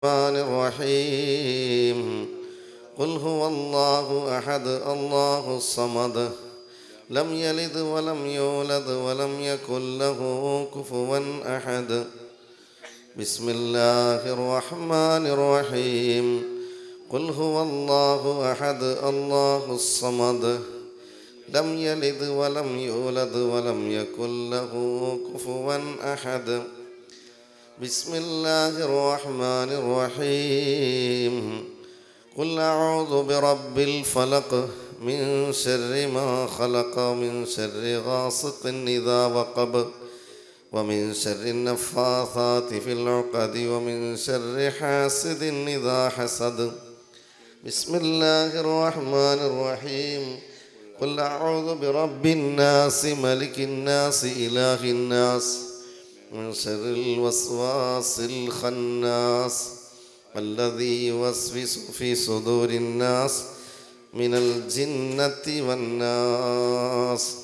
الرحمن الرحيم قل هو الله أحد الله الصمد لم يلد ولم يولد ولم يكن له كفوا أحد بسم الله الرحمن الرحيم قل هو الله أحد الله الصمد لم يلد ولم يولد ولم يكن له كفوا أحد بسم الله الرحمن الرحيم قل أعوذ برب الفلق من شر ما خلق من شر غاسق إذا وقب ومن شر النفاثات في العقد ومن شر حاسد إذا حسد بسم الله الرحمن الرحيم قل أعوذ برب الناس ملك الناس إله الناس من شر الوسواس الخناس الذي يوسوس في صدور الناس من الجنة والناس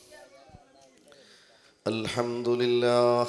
الحمد لله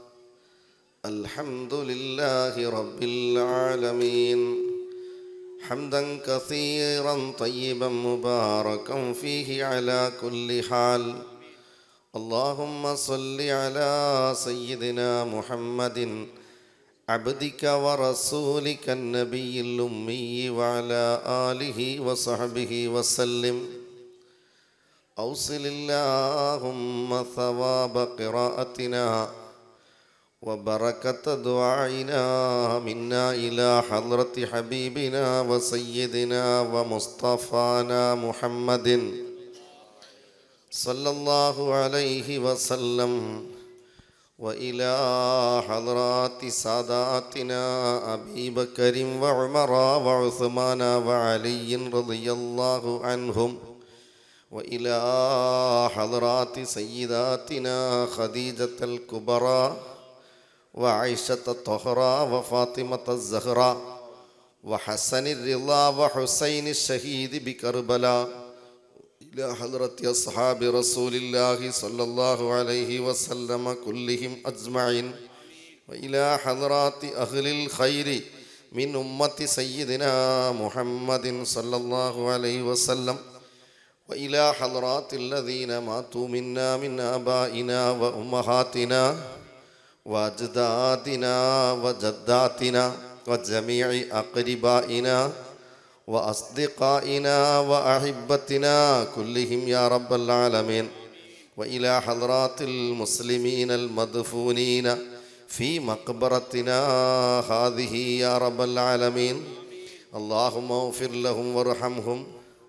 الحمد لله رب العالمين حمدا كثيرا طيبا مباركا فيه على كل حال اللهم صل على سيدنا محمد عبدك ورسولك النبي الأمي وعلى آله وصحبه وسلم أوصل اللهم ثواب قراءتنا وبركة دعائنا منا إلى حضرة حبيبنا وسيدنا ومصطفانا محمد صلى الله عليه وسلم وإلى حضرات ساداتنا أبي بكر وعمر وعثمان وعلي رضي الله عنهم وإلى حضرات سيداتنا خديجة الكبرى وعائشة الطهرى وفاطمة الزهراء وحسن الرضا وحسين الشهيد بكربلاء إلى حضرة أصحاب رسول الله صلى الله عليه وسلم كلهم أجمعين وإلى حضرات أهل الخير من أمة سيدنا محمد صلى الله عليه وسلم وإلى حضرات الذين ماتوا منا من آبائنا وأمهاتنا وأجدادنا وجداتنا وجميع أقربائنا وأصدقائنا وأحبتنا كلهم يا رب العالمين وإلى حضرات المسلمين المدفونين في مقبرتنا هذه يا رب العالمين اللهم اغفر لهم وارحمهم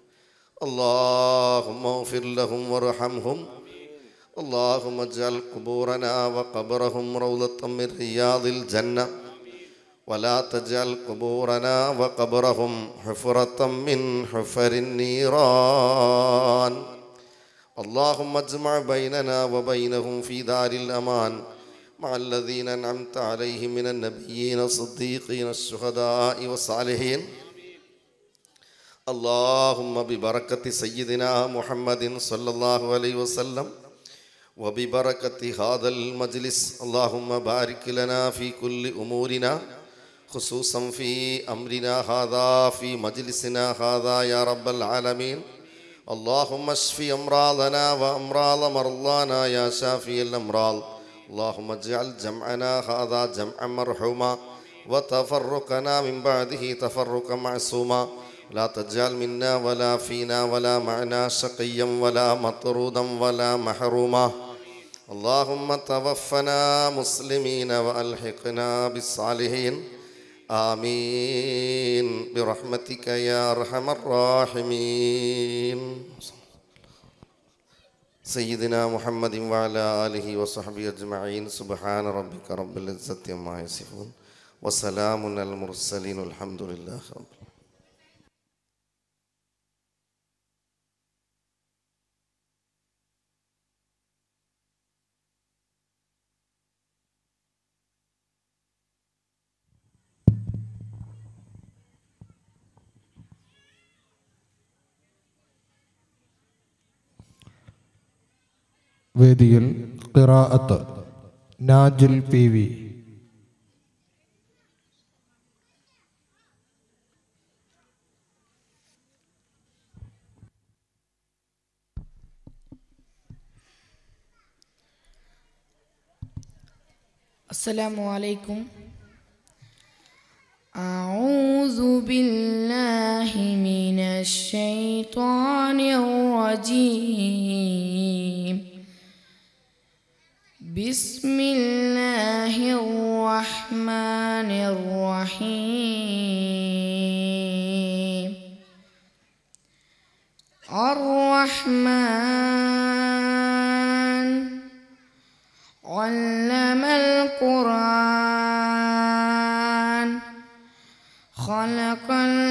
اللهم اغفر لهم وارحمهم اللهم اجعل قبورنا وقبرهم روضة من رياض الجنة ولا تجعل قبورنا وقبرهم حفرة من حفر النيران اللهم اجمع بيننا وبينهم في دار الأمان مع الذين أنعمت عليهم من النبيين الصديقين الشهداء والصالحين اللهم ببركة سيدنا محمد صلى الله عليه وسلم وببركة هذا المجلس اللهم بارك لنا في كل أمورنا خصوصا في أمرنا هذا في مجلسنا هذا يا رب العالمين اللهم اشف أمراضنا وأمراض مرضانا يا شافي الأمراض اللهم اجعل جمعنا هذا جمعا مرحوما وتفرقنا من بعده تفرقا معصوما لا تجعل منا ولا فينا ولا معنا شقيا ولا مطرودا ولا محروما اللهم توفنا مسلمين وألحقنا بالصالحين آمين برحمتك يا أرحم الراحمين سيدنا محمد وعلى آله وصحبه أجمعين سبحان ربك رب العزة عما يصفون وسلام على المرسلين والحمد لله رب വേദിയിൽ ഖിറാഅത്ത് Najil P V السلام عليكم أعوذ بالله من الشيطان الرجيم بسم الله الرحمن الرحيم الرحمن علم القرآن خلق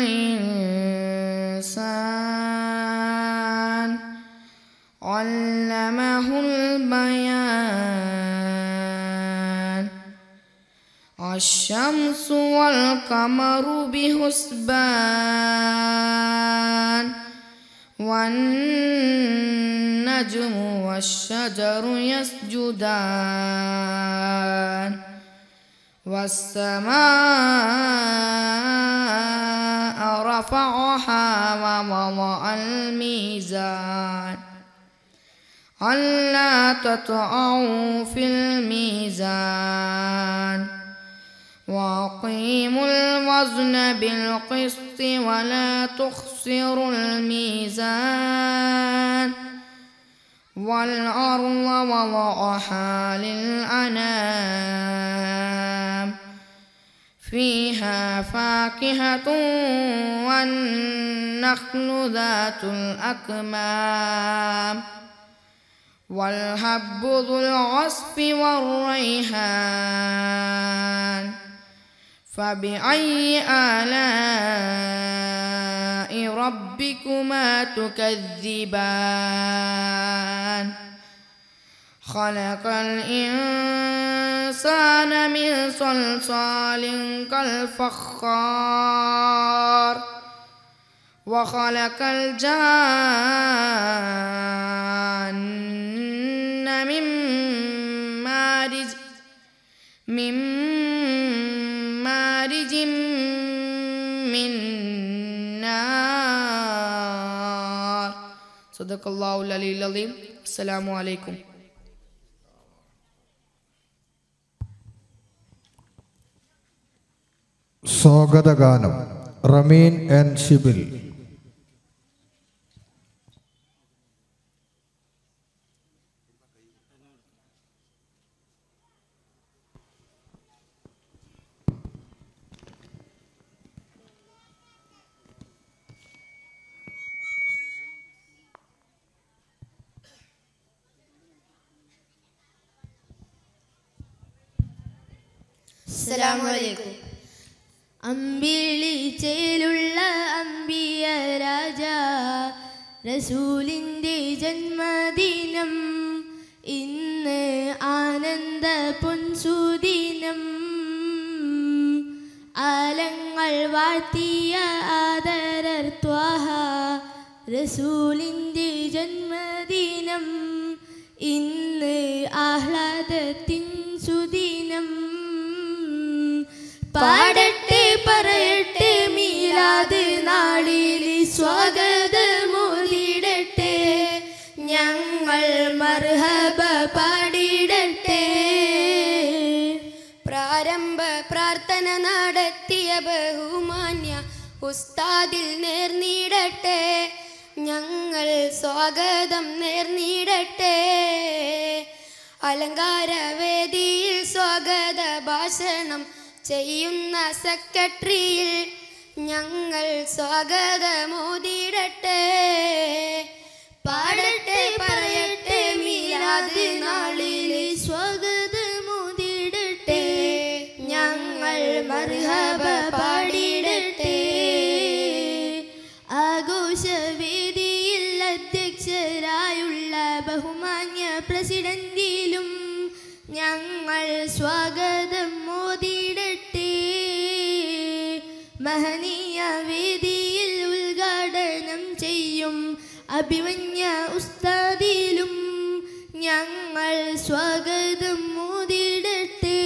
الإنسان علمه البيان الشمس والقمر بحسبان والنجم والشجر يسجدان والسماء رفعها ووضع الميزان ألا تطغوا في الميزان وأقيموا الوزن بالقسط ولا تخسروا الميزان والأرض وضعها للأنام فيها فاكهة والنخل ذات الأكمام والهب ذو العصف والريحان فبأي آلاء ربكما تكذبان خلق الإنسان من صلصال كالفخار وخلق الجان من مارج من مارج من نار صدق الله العلي العظيم السلام عليكم സ്വാഗതഗാനം റമീൻ ആൻഡ് ഷിബിൽ അസ്സലാമലൈക്കും അമ്പിളി ചേലുള്ള അമ്പിയ രാജ റസൂലിൻ്റെ ജന്മദിനം ഇന്ന് ആനന്ദ പൊൻസുദിനം ആലങ്ങൾ വാഴ്ത്തിയ ആദരർത്വാഹ റസൂലിൻ്റെ ജന്മദിനം ഇന്ന് ആഹ്ലാദത്തിൻ സുദിനം പാടട്ടെ പറയട്ടെ മീലാത് നാളിൽ സ്വാഗതമോദിടട്ടെ ഞങ്ങൾ മർഹബ പാടിടട്ടെ പ്രാരംഭ പ്രാർത്ഥന നടത്തിയ ബഹുമാന്യ ഉസ്താദിൽ നേർന്നിടട്ടെ ഞങ്ങൾ സ്വാഗതം നേർന്നിടട്ടെ അലങ്കാരവേദിയിൽ സ്വാഗത ഭാഷണം ചെയ്യുന്ന സെക്രട്ടറിയിൽ ഞങ്ങൾ സ്വാഗതമോദിടട്ടെ പാടട്ടെ പറയട്ടെ മീലാത് നാളിൽ സ്വാഗതമോദിടട്ടെ ഞങ്ങൾ മർഹബ പാടിടട്ടെ ആഘോഷവേദിയിൽ അധ്യക്ഷരായുള്ള ബഹുമാന്യ പ്രസിഡന്റിലും ഞങ്ങൾ സ്വാഗതം മോദിടട്ടെ മഹനീയ വേദിയിൽ ഉദ്ഘാടനം ചെയ്യും അഭിമന്യ ഉസ്താദിലും ഞങ്ങൾ സ്വാഗതം മോദിടട്ടെ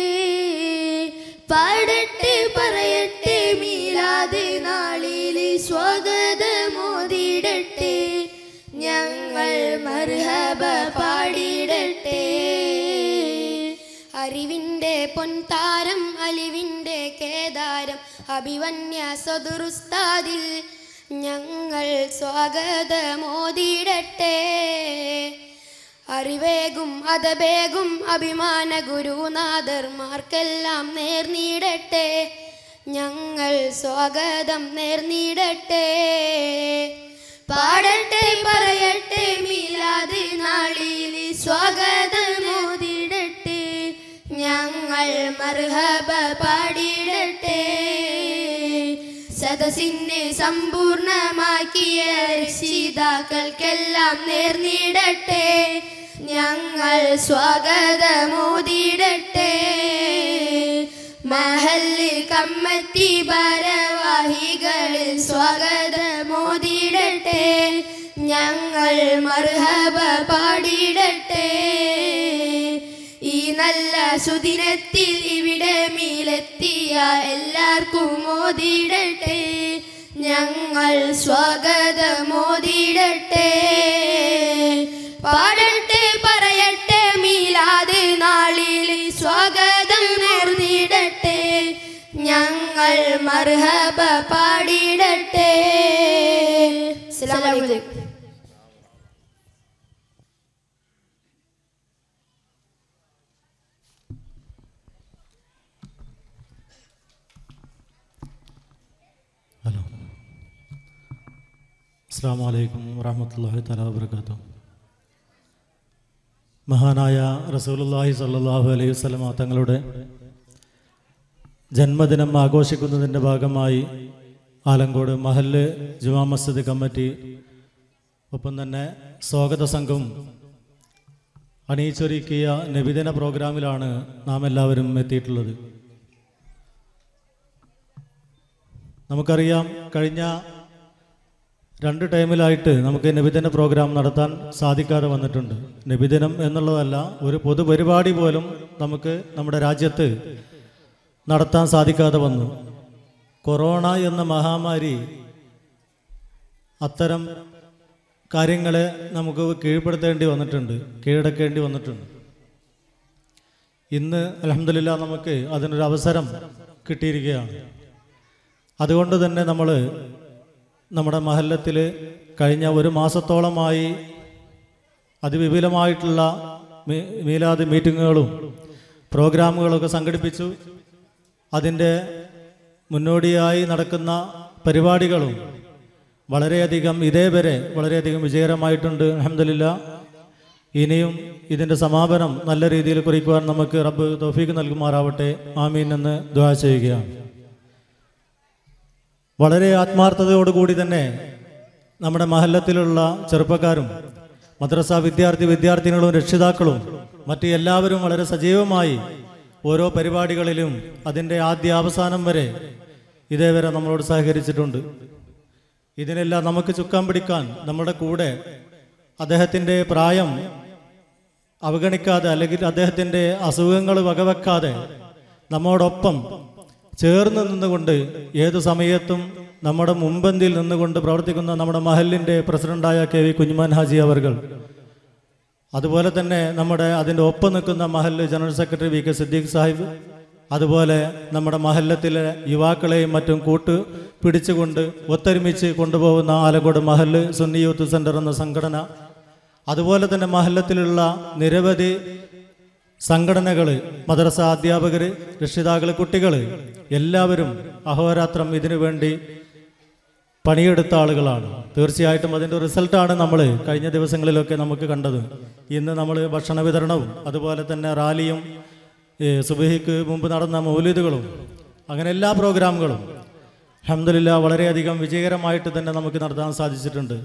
പാടട്ടെ പറയട്ടെ മീലാത് നാളിൽ സ്വാഗതമോദിടട്ടെ ഞങ്ങൾ മർഹബ പാടിടട്ടെ അറിവിൻ്റെ പൊൻതാരം അലിവിൻ്റെ കേദാരം അഭിവന്യ സദുറുസ്താദിൽ ഞങ്ങൾ സ്വാഗതമോദിടട്ടെ അറിവേകും അതബേകും അഭിമാന ഗുരുനാഥർമാർക്കെല്ലാം നേർന്നിടട്ടെ ഞങ്ങൾ സ്വാഗതം നേർന്നിടട്ടെ പാടട്ടെ പറയട്ടെ മീലാത് നാളിൽ സ്വാഗതം മോദിടട്ടെ ഞങ്ങൾ മർഹബ പാടിടട്ടെ സദസ്സിനെ സമ്പൂർണമാക്കിയ രക്ഷിതാക്കൾക്കെല്ലാം നേർന്നിടട്ടെ ഞങ്ങൾ സ്വാഗതമോദിടട്ടെ മഹല് കമ്മറ്റി ഭാരവാഹികളിൽ സ്വാഗതമോദിടട്ടെ ഞങ്ങൾ മർഹബ പാടിടട്ടെ ഈ നല്ല സുദിനത്തിൽ ഇവിടെ മീലെത്തിയ എല്ലാവർക്കും മോദിടട്ടെ ഞങ്ങൾ സ്വാഗതമോദിടട്ടെ പാടട്ടെ പറയട്ടെ മീലാത് നാളിൽ സ്വാഗതം നേർന്നിടട്ടെ ഞങ്ങൾ മർഹബ പാടിടട്ടെ അസ്സലാമു അലൈക്കും ഹലോ അസ്സാം വലൈക്കും വാഹമത്തല്ലാഹി തല വാബർക്കാത്തു മഹാനായ റസൂലുള്ളാഹി സ്വല്ലല്ലാഹു അലൈഹി വസല്ലമ തങ്ങളുടെ ജന്മദിനം ആഘോഷിക്കുന്നതിൻ്റെ ഭാഗമായി ആലങ്കോട് മഹല്ല് ജുമാ മസ്ജിദ് കമ്മിറ്റി ഒപ്പം തന്നെ സ്വാഗത സംഘം അണിയിച്ചൊരുക്കിയ നബിദിന പ്രോഗ്രാമിലാണ് നാം എല്ലാവരും എത്തിയിട്ടുള്ളത് നമുക്കറിയാം കഴിഞ്ഞ രണ്ട് ടൈമിലായിട്ട് നമുക്ക് നബിദിന പ്രോഗ്രാം നടത്താൻ സാധിക്കാതെ വന്നിട്ടുണ്ട് നബിദിനം എന്നുള്ളതല്ല ഒരു പൊതുപരിപാടി പോലും നമുക്ക് നമ്മുടെ രാജ്യത്ത് നടത്താൻ സാധിക്കാതെ വന്നു കൊറോണ എന്ന മഹാമാരി അത്തരം കാര്യങ്ങളെ നമുക്ക് കീഴ്പ്പെടുത്തേണ്ടി വന്നിട്ടുണ്ട് കീഴടക്കേണ്ടി വന്നിട്ടുണ്ട് ഇന്ന് അലഹമില്ല നമുക്ക് അതിനൊരു അവസരം കിട്ടിയിരിക്കുകയാണ് അതുകൊണ്ട് തന്നെ നമ്മൾ നമ്മുടെ മഹല്ലത്തിൽ കഴിഞ്ഞ ഒരു മാസത്തോളമായി അതിവിപുലമായിട്ടുള്ള മീ- മീലാദ് മീറ്റിങ്ങുകളും പ്രോഗ്രാമുകളൊക്കെ സംഘടിപ്പിച്ചു അതിൻ്റെ മുന്നോടിയായി നടക്കുന്ന പരിപാടികളും വളരെയധികം ഇതേവരെ വളരെയധികം വിജയകരമായിട്ടുണ്ട് അഹമ്മദില്ല ഇനിയും ഇതിൻ്റെ സമാപനം നല്ല രീതിയിൽ കുറിക്കുവാൻ നമുക്ക് റബ്ബ് തോഫീക്ക് നൽകുമാറാവട്ടെ ആമീൻ എന്ന് ദ്വാ ചെയ്യുകയാണ് വളരെ ആത്മാർത്ഥതയോടുകൂടി തന്നെ നമ്മുടെ മഹല്ലത്തിലുള്ള ചെറുപ്പക്കാരും മദ്രസ വിദ്യാർത്ഥി വിദ്യാർത്ഥിനികളും രക്ഷിതാക്കളും മറ്റ് എല്ലാവരും വളരെ സജീവമായി ഓരോ പരിപാടികളിലും അതിൻ്റെ ആദ്യ അവസാനം വരെ ഇതേവരെ നമ്മളോട് സഹകരിച്ചിട്ടുണ്ട് ഇതിനെല്ലാം നമുക്ക് ചുക്കാൻ പിടിക്കാൻ നമ്മുടെ കൂടെ അദ്ദേഹത്തിൻ്റെ പ്രായം അവഗണിക്കാതെ അല്ലെങ്കിൽ അദ്ദേഹത്തിൻ്റെ അസുഖങ്ങൾ വകവെക്കാതെ നമ്മോടൊപ്പം ചേർന്ന് നിന്നുകൊണ്ട് ഏതു സമയത്തും നമ്മുടെ മുമ്പന്തിൽ നിന്നുകൊണ്ട് പ്രവർത്തിക്കുന്ന നമ്മുടെ മഹലിൻ്റെ പ്രസിഡന്റായ കെ വി കുഞ്ഞുമാൻ ഹാജി അവർകൾ അതുപോലെ തന്നെ നമ്മുടെ അതിൻ്റെ ഒപ്പം നിൽക്കുന്ന മഹല് general secretary V K Siddique Sahib അതുപോലെ നമ്മുടെ മഹല്ലത്തിലെ യുവാക്കളെയും മറ്റും കൂട്ട് പിടിച്ചുകൊണ്ട് ഒത്തൊരുമിച്ച് കൊണ്ടുപോകുന്ന ആലക്കോട് മഹല് സുന്നി യൂത്ത് സെന്റർ എന്ന സംഘടന അതുപോലെ തന്നെ മഹല്ലത്തിലുള്ള നിരവധി സംഘടനകൾ മദ്രസ അധ്യാപകർ രക്ഷിതാക്കൾ കുട്ടികൾ എല്ലാവരും അഹോരാത്രം ഇതിനു വേണ്ടി പണിയെടുത്ത ആളുകളാണ് തീർച്ചയായിട്ടും അതിൻ്റെ റിസൾട്ടാണ് നമ്മൾ കഴിഞ്ഞ ദിവസങ്ങളിലൊക്കെ നമുക്ക് കണ്ടത് ഇന്ന് നമ്മൾ ഭക്ഷണ വിതരണവും അതുപോലെ തന്നെ റാലിയും ഏ, സുബഹിക്ക് മുമ്പ് നടന്ന മൗലിദുകളും അങ്ങനെ എല്ലാ പ്രോഗ്രാമുകളും അഹമ്മദില്ല വളരെയധികം വിജയകരമായിട്ട് തന്നെ നമുക്ക് നടത്താൻ സാധിച്ചിട്ടുണ്ട്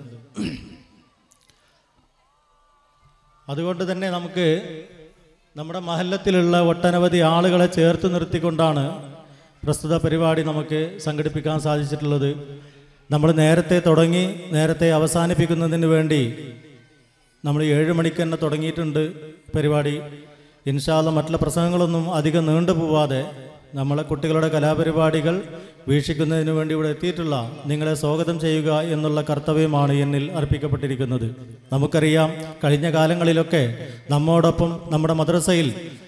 അതുകൊണ്ട് തന്നെ നമുക്ക് നമ്മുടെ മഹല്ലത്തിലുള്ള ഒട്ടനവധി ആളുകളെ ചേർത്ത് നിർത്തിക്കൊണ്ടാണ് പ്രസ്തുത പരിപാടി നമുക്ക് സംഘടിപ്പിക്കാൻ സാധിച്ചിട്ടുള്ളത് നമ്മൾ നേരത്തെ തുടങ്ങി നേരത്തെ അവസാനിപ്പിക്കുന്നതിന് വേണ്ടി നമ്മൾ ഏഴ് മണിക്ക് തന്നെ തുടങ്ങിയിട്ടുണ്ട് പരിപാടി ഇൻഷാല്ല മറ്റുള്ള പ്രസംഗങ്ങളൊന്നും അധികം നീണ്ടു പോവാതെ നമ്മളെ കുട്ടികളുടെ കലാപരിപാടികൾ വീക്ഷിക്കുന്നതിന് വേണ്ടി ഇവിടെ എത്തിയിട്ടുള്ള നിങ്ങളെ സ്വാഗതം ചെയ്യുക എന്നുള്ള കർത്തവ്യമാണ് എന്നിൽ അർപ്പിക്കപ്പെട്ടിരിക്കുന്നത് നമുക്കറിയാം കഴിഞ്ഞ കാലങ്ങളിലൊക്കെ നമ്മോടൊപ്പം നമ്മുടെ മദ്രസയിൽ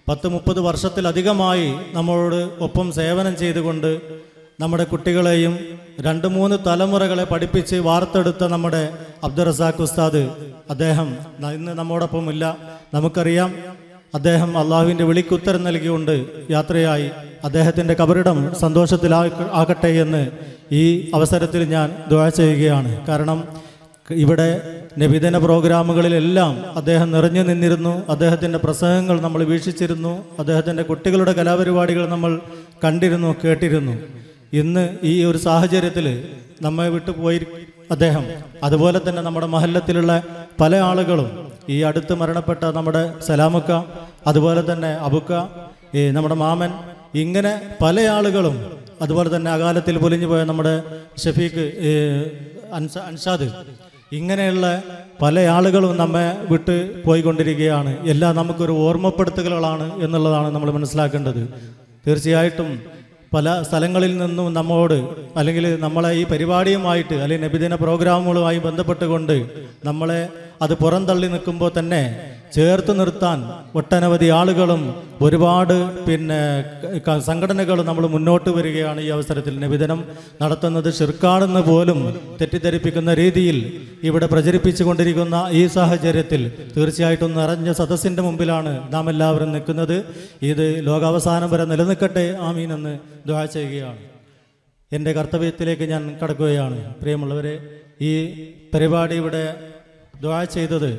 പത്ത് മുപ്പത് വർഷത്തിലധികമായി നമ്മളോട് ഒപ്പം സേവനം ചെയ്തുകൊണ്ട് നമ്മുടെ കുട്ടികളെയും രണ്ട് മൂന്ന് തലമുറകളെ പഠിപ്പിച്ച് വാർത്തെടുത്ത നമ്മുടെ അബ്ദുറസാഖ് ഉസ്താദ് അദ്ദേഹം ന- ഇന്ന് നമ്മോടൊപ്പം ഇല്ല നമുക്കറിയാം അദ്ദേഹം അള്ളാഹുവിൻ്റെ വിളിക്കുത്തരം നൽകിക്കൊണ്ട് യാത്രയായി അദ്ദേഹത്തിൻ്റെ കബറിടം സന്തോഷത്തിലാകട്ടെ എന്ന് ഈ അവസരത്തിൽ ഞാൻ ദ്വാ ചെയ്യുകയാണ് കാരണം ഇവിടെ നബിദിന പ്രോഗ്രാമുകളിലെല്ലാം അദ്ദേഹം നിറഞ്ഞു നിന്നിരുന്നു അദ്ദേഹത്തിൻ്റെ പ്രസംഗങ്ങൾ നമ്മൾ വീക്ഷിച്ചിരുന്നു അദ്ദേഹത്തിൻ്റെ കുട്ടികളുടെ കലാപരിപാടികൾ നമ്മൾ കണ്ടിരുന്നു കേട്ടിരുന്നു ഇന്ന് ഈ ഒരു സാഹചര്യത്തിൽ നമ്മെ വിട്ടു പോയി അദ്ദേഹം അതുപോലെ തന്നെ നമ്മുടെ മഹല്ലത്തിലുള്ള പല ആളുകളും ഈ അടുത്ത് മരണപ്പെട്ട നമ്മുടെ സലാമുക്ക അതുപോലെ തന്നെ അബുക്ക ഈ നമ്മുടെ മാമൻ ഇങ്ങനെ പല ആളുകളും അതുപോലെ തന്നെ അകാലത്തിൽ പൊലിഞ്ഞു പോയ നമ്മുടെ ഷഫീഖ് ഈ അൻസ അൻഷാദ് ഇങ്ങനെയുള്ള പല ആളുകളും നമ്മെ വിട്ട് പോയിക്കൊണ്ടിരിക്കുകയാണ് എല്ലാം നമുക്കൊരു ഓർമ്മപ്പെടുത്തലുകളാണ് എന്നുള്ളതാണ് നമ്മൾ മനസ്സിലാക്കേണ്ടത് തീർച്ചയായിട്ടും പല സ്ഥലങ്ങളിൽ നിന്നും നമ്മോട് അല്ലെങ്കിൽ നമ്മളെ ഈ പരിപാടിയുമായിട്ട് അല്ലെങ്കിൽ നബിദിന പ്രോഗ്രാമുകളുമായി ബന്ധപ്പെട്ടുകൊണ്ട് നമ്മളെ അത് പുറന്തള്ളി നിൽക്കുമ്പോൾ തന്നെ ചേർത്ത് നിർത്താൻ ഒട്ടനവധി ആളുകളും ഒരുപാട് പിന്നെ ക- സംഘടനകളും നമ്മൾ മുന്നോട്ട് വരികയാണ് ഈ അവസരത്തിൽ നബിദിനം നടത്തുന്നത് ഷിർക്കാണെന്ന് പോലും തെറ്റിദ്ധരിപ്പിക്കുന്ന രീതിയിൽ ഇവിടെ പ്രചരിപ്പിച്ചു കൊണ്ടിരിക്കുന്ന ഈ സാഹചര്യത്തിൽ തീർച്ചയായിട്ടും നിറഞ്ഞ സദസ്സിന്റെ മുമ്പിലാണ് നാം എല്ലാവരും നിൽക്കുന്നത് ഇത് ലോകാവസാനം വരെ നിലനിൽക്കട്ടെ ആമീൻ എന്ന് ദ്വാ ചെയ്യുകയാണ് എൻ്റെ കർത്തവ്യത്തിലേക്ക് ഞാൻ കടക്കുകയാണ് പ്രിയമുള്ളവരെ ഈ പരിപാടി ഇവിടെ ദ്വാ ചെയ്തത്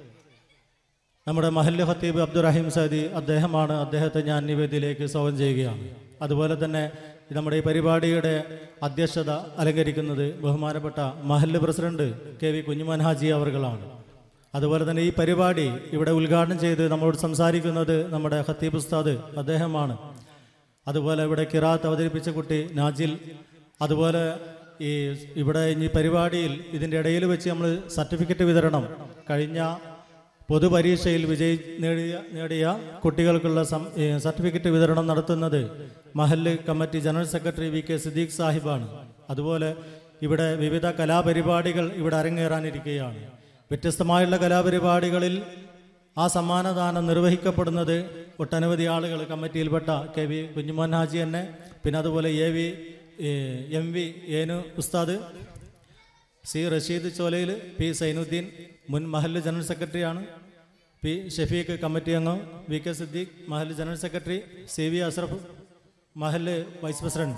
നമ്മുടെ മഹല്ല് ഹത്തീബ് അബ്ദുറഹീം സദി അദ്ദേഹമാണ് അദ്ദേഹത്തെ ഞാൻ നിവേദിയിലേക്ക് സ്വാഗതം ചെയ്യുകയാണ് അതുപോലെ തന്നെ നമ്മുടെ ഈ പരിപാടിയുടെ അധ്യക്ഷത അലങ്കരിക്കുന്നത് ബഹുമാനപ്പെട്ട മഹല്ല് president K V Kunjuman Haji അവർകളാണ് അതുപോലെ തന്നെ ഈ പരിപാടി ഇവിടെ ഉദ്ഘാടനം ചെയ്ത് നമ്മളോട് സംസാരിക്കുന്നത് നമ്മുടെ ഹത്തീബ് ഉസ്താദ് അദ്ദേഹമാണ് അതുപോലെ ഇവിടെ കിറാത്ത് അവതരിപ്പിച്ച കുട്ടി നാജിൽ അതുപോലെ ഈ ഇവിടെ ഈ പരിപാടിയിൽ ഇതിൻ്റെ ഇടയിൽ വെച്ച് നമ്മൾ സർട്ടിഫിക്കറ്റ് വിതരണം കഴിഞ്ഞ പൊതുപരീക്ഷയിൽ വിജയി നേടിയ നേടിയ കുട്ടികൾക്കുള്ള സം- ഏ, സർട്ടിഫിക്കറ്റ് വിതരണം നടത്തുന്നത് മഹല്ല് committee general secretary V K Siddique സാഹിബാണ് അതുപോലെ ഇവിടെ വിവിധ കലാപരിപാടികൾ ഇവിടെ അരങ്ങേറാനിരിക്കുകയാണ് വ്യത്യസ്തമായുള്ള കലാപരിപാടികളിൽ ആ സമ്മാനദാനം നിർവഹിക്കപ്പെടുന്നത് ഒട്ടനവധി ആളുകൾ കമ്മിറ്റിയിൽപ്പെട്ട കെ വി കുഞ്ഞുമോഹൻ ഹാജി തന്നെ പിന്നെ അതുപോലെ എ വി ഏ, എം വി ഏനു ഉസ്താദ് സി റഷീദ് ചോലയിൽ പി സൈനുദ്ദീൻ മുൻ മഹല്ല് ജനറൽ സെക്രട്ടറിയാണ് പി ഷഫീഖ് കമ്മിറ്റി അംഗം വി കെ സിദ്ദീഖ് മഹല്ല് general secretary C V Ashraf മഹല്ല് വൈസ് പ്രസിഡന്റ്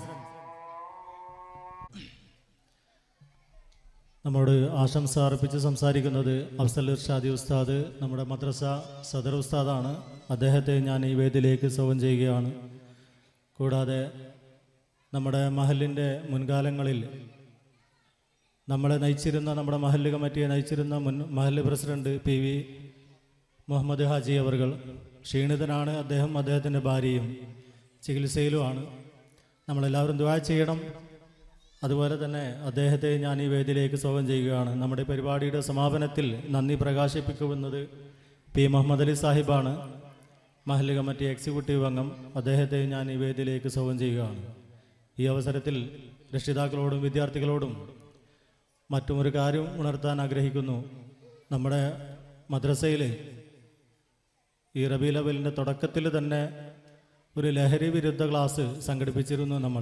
നമ്മോട് ആശംസ അർപ്പിച്ച് സംസാരിക്കുന്നത് അഫ്സൽ ഇർഷാദി ഉസ്താദ് നമ്മുടെ മദ്രസ സദർ ഉസ്താദാണ് അദ്ദേഹത്തെ ഞാൻ ഈ വേദിയിലേക്ക് സ്വാഗതം ചെയ്യുകയാണ് കൂടാതെ നമ്മുടെ മഹലിൻ്റെ മുൻകാലങ്ങളിൽ നമ്മളെ നയിച്ചിരുന്ന നമ്മുടെ മഹല്ല് കമ്മിറ്റിയെ നയിച്ചിരുന്ന മുൻ മഹല്ല് president P V Muhammad Haji അവർകൾ ക്ഷീണിതനാണ് അദ്ദേഹം അദ്ദേഹത്തിൻ്റെ ഭാര്യയും ചികിത്സയിലുമാണ് നമ്മളെല്ലാവരും ദുആ ചെയ്യണം അതുപോലെ തന്നെ അദ്ദേഹത്തെ ഞാൻ ഈ വേദിയിലേക്ക് സ്വാഗതം ചെയ്യുകയാണ് നമ്മുടെ പരിപാടിയുടെ സമാപനത്തിൽ നന്ദി പ്രകാശിപ്പിക്കുന്നത് പി മുഹമ്മദ് അലി സാഹിബാണ് മഹല്ല് കമ്മിറ്റി എക്സിക്യൂട്ടീവ് അംഗം അദ്ദേഹത്തെ ഞാൻ ഈ വേദിയിലേക്ക് സ്വാഗതം ചെയ്യുകയാണ് ഈ അവസരത്തിൽ രക്ഷിതാക്കളോടും വിദ്യാർത്ഥികളോടും മറ്റും ഒരു കാര്യം ഉണർത്താൻ ആഗ്രഹിക്കുന്നു നമ്മുടെ മദ്രസയിൽ ഈ റബി ലവലിൻ്റെ തുടക്കത്തിൽ തന്നെ ഒരു ലഹരി വിരുദ്ധ ക്ലാസ് സംഘടിപ്പിച്ചിരുന്നു നമ്മൾ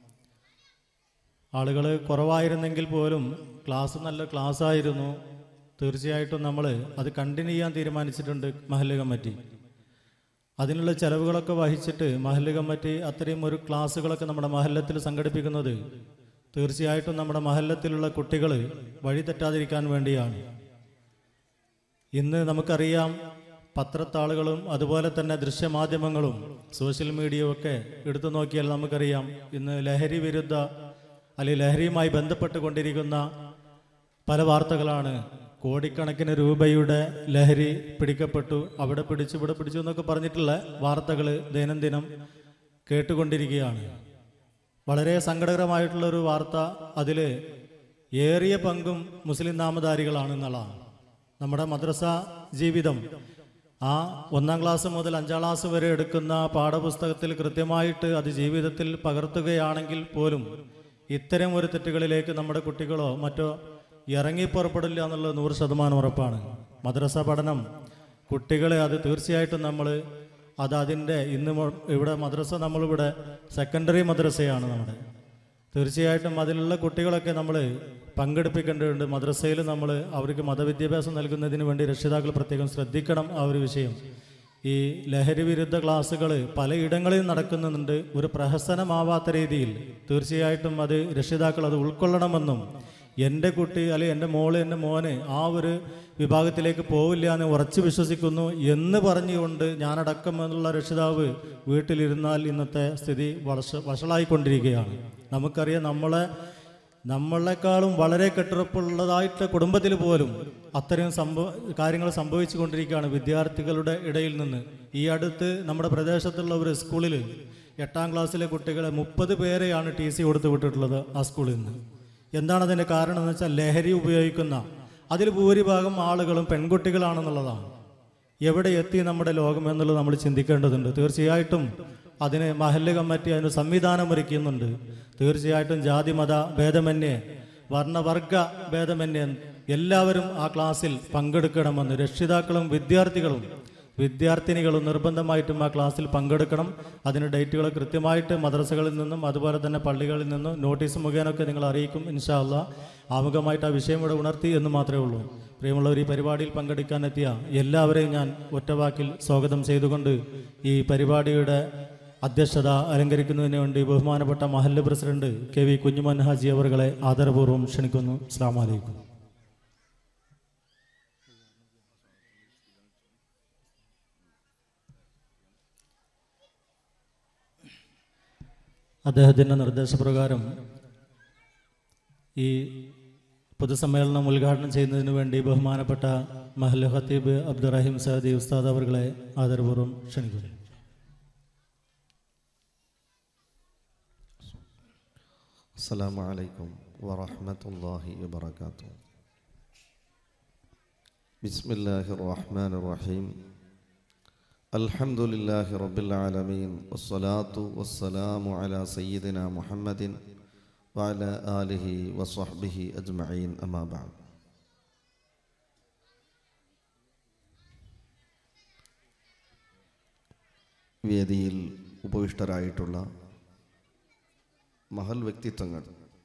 ആളുകൾ കുറവായിരുന്നെങ്കിൽ പോലും ക്ലാസ് നല്ല ക്ലാസ് ആയിരുന്നു തീർച്ചയായിട്ടും നമ്മൾ അത് കണ്ടിന്യൂ ചെയ്യാൻ തീരുമാനിച്ചിട്ടുണ്ട് മഹല്ല് കമ്മിറ്റി അതിനുള്ള ചെലവുകളൊക്കെ വഹിച്ചിട്ട് മഹല്ല് കമ്മിറ്റി അത്രയും ഒരു ക്ലാസ്സുകളൊക്കെ നമ്മുടെ മഹല്ലത്തിൽ സംഘടിപ്പിക്കുന്നത് തീർച്ചയായിട്ടും നമ്മുടെ മഹല്ലത്തിലുള്ള കുട്ടികൾ വഴി തെറ്റാതിരിക്കാൻ വേണ്ടിയാണ് ഇന്ന് നമുക്കറിയാം പത്രത്താളുകളും അതുപോലെ തന്നെ ദൃശ്യമാധ്യമങ്ങളും സോഷ്യൽ മീഡിയയും ഒക്കെ എടുത്തു നോക്കിയാൽ നമുക്കറിയാം ഇന്ന് ലഹരി വിരുദ്ധ അല്ലെങ്കിൽ ലഹരിയുമായി ബന്ധപ്പെട്ടുകൊണ്ടിരിക്കുന്ന പല വാർത്തകളാണ് കോടിക്കണക്കിന് രൂപയുടെ ലഹരി പിടിക്കപ്പെട്ടു അവിടെ പിടിച്ചു ഇവിടെ പിടിച്ചു എന്നൊക്കെ പറഞ്ഞിട്ടുള്ള വാർത്തകൾ ദൈനംദിനം കേട്ടുകൊണ്ടിരിക്കുകയാണ് വളരെ സങ്കടകരമായിട്ടുള്ള ഒരു വാർത്ത അതിൽ ഏറിയ പങ്കും മുസ്ലിം നാമധാരികളാണ് എന്നുള്ളതാണ് നമ്മുടെ മദ്രസ ജീവിതം ആ ഒന്നാം ക്ലാസ് മുതൽ അഞ്ചാം ക്ലാസ് വരെ എടുക്കുന്ന പാഠപുസ്തകത്തിൽ കൃത്യമായിട്ട് അത് ജീവിതത്തിൽ പകർത്തുകയാണെങ്കിൽ പോലും ഇത്തരം ഒരു തെറ്റുകളിലേക്ക് നമ്മുടെ കുട്ടികളോ മറ്റോ ഇറങ്ങി പുറപ്പെടില്ല എന്നുള്ളത് നൂറ് ശതമാനം ഉറപ്പാണ് മദ്രസ പഠനം കുട്ടികളെ അത് തീർച്ചയായിട്ടും നമ്മൾ അത് അതിൻ്റെ ഇന്ന് മു- ഇവിടെ മദ്രസ നമ്മളിവിടെ സെക്കൻഡറി മദ്രസയാണ് നമ്മുടെ തീർച്ചയായിട്ടും അതിലുള്ള കുട്ടികളൊക്കെ നമ്മൾ പങ്കെടുപ്പിക്കേണ്ടതുണ്ട് മദ്രസയിൽ നമ്മൾ അവർക്ക് മതവിദ്യാഭ്യാസം നൽകുന്നതിന് വേണ്ടി രക്ഷിതാക്കൾ പ്രത്യേകം ശ്രദ്ധിക്കണം ആ ഒരു വിഷയം ഈ ലഹരി വിരുദ്ധ ക്ലാസ്സുകൾ പലയിടങ്ങളിൽ നടക്കുന്നുണ്ട് ഒരു പ്രഹസനമാവാത്ത രീതിയിൽ തീർച്ചയായിട്ടും അത് രക്ഷിതാക്കൾ അത് ഉൾക്കൊള്ളണമെന്നും എൻ്റെ കുട്ടി അല്ലെങ്കിൽ എൻ്റെ മോള് എൻ്റെ മോന് ആ ഒരു വിഭാഗത്തിലേക്ക് പോവില്ല എന്ന് ഉറച്ചു വിശ്വസിക്കുന്നു എന്ന് പറഞ്ഞുകൊണ്ട് ഞാനടക്കമെന്നുള്ള രക്ഷിതാവ് വീട്ടിലിരുന്നാൽ ഇന്നത്തെ സ്ഥിതി വഷ വഷളായിക്കൊണ്ടിരിക്കുകയാണ് നമുക്കറിയാം നമ്മളെ നമ്മളെക്കാളും വളരെ കെട്ടുറപ്പുള്ളതായിട്ട് കുടുംബത്തിൽ പോലും അത്തരം സംഭവ കാര്യങ്ങൾ സംഭവിച്ചു കൊണ്ടിരിക്കുകയാണ് വിദ്യാർത്ഥികളുടെ ഇടയിൽ നിന്ന് ഈ അടുത്ത് നമ്മുടെ പ്രദേശത്തുള്ള ഒരു സ്കൂളിൽ എട്ടാം ക്ലാസ്സിലെ കുട്ടികളെ മുപ്പത് പേരെയാണ് ടി സി കൊടുത്ത് വിട്ടിട്ടുള്ളത് ആ സ്കൂളിൽ നിന്ന് എന്താണ് അതിൻ്റെ കാരണം എന്ന് വെച്ചാൽ ലഹരി ഉപയോഗിക്കുന്ന അതിൽ ഭൂരിഭാഗം ആളുകളും പെൺകുട്ടികളാണെന്നുള്ളതാണ് എവിടെ എത്തി നമ്മുടെ ലോകം എന്നുള്ളത് നമ്മൾ ചിന്തിക്കേണ്ടതുണ്ട് തീർച്ചയായിട്ടും അതിന് മഹല്ല് കമ്മിറ്റി അതിന് സംവിധാനം ഒരുക്കുന്നുണ്ട് തീർച്ചയായിട്ടും ജാതി മത ഭേദമന്യേ വർണ്ണവർഗ ഭേദമന്യേ എല്ലാവരും ആ ക്ലാസ്സിൽ പങ്കെടുക്കണമെന്ന് രക്ഷിതാക്കളും വിദ്യാർത്ഥികളും വിദ്യാർത്ഥിനികളും നിർബന്ധമായിട്ടും ആ ക്ലാസ്സിൽ പങ്കെടുക്കണം അതിന് ഡേറ്റുകൾ കൃത്യമായിട്ട് മദ്രസകളിൽ നിന്നും അതുപോലെ തന്നെ പള്ളികളിൽ നിന്നും നോട്ടീസ് മുഖേനൊക്കെ നിങ്ങൾ അറിയിക്കും ഇൻഷാ അല്ലാ ആമുഖമായിട്ട് ആ വിഷയം ഇവിടെ ഉണർത്തി എന്ന് മാത്രമേ ഉള്ളൂ പ്രിയമുള്ളവർ ഈ പരിപാടിയിൽ പങ്കെടുക്കാനെത്തിയ എല്ലാവരെയും ഞാൻ ഒറ്റവാക്കിൽ സ്വാഗതം ചെയ്തുകൊണ്ട് ഈ പരിപാടിയുടെ അധ്യക്ഷത അലങ്കരിക്കുന്നതിന് വേണ്ടി ബഹുമാനപ്പെട്ട മഹല്ല് president K V Kunjuman Haji അവറുകളെ ആദരപൂർവ്വം ക്ഷണിക്കുന്നു അസ്സാം വലൈക്കും അദ്ദേഹത്തിൻ്റെ നിർദ്ദേശപ്രകാരം ഈ പൊതുസമ്മേളനം ഉദ്ഘാടനം ചെയ്യുന്നതിന് വേണ്ടി ബഹുമാനപ്പെട്ട മഹൽ ഖത്തീബ് അബ്ദുറഹീം സഅദി ഉസ്താദ് അവർകളെ ആദരപൂർവ്വം ക്ഷണിക്കുന്നു السلام عليكم ورحمة الله وبركاته بسم الله الرحمن الرحيم الحمد لله رب العالمين والصلاة والسلام على سيدنا محمد وعلى آله وصحبه أجمعين أما بعد വേദിയിൽ ഉപവിഷ്ടരായിട്ടുള്ള മഹൽ വ്യക്തിത്വങ്ങൾ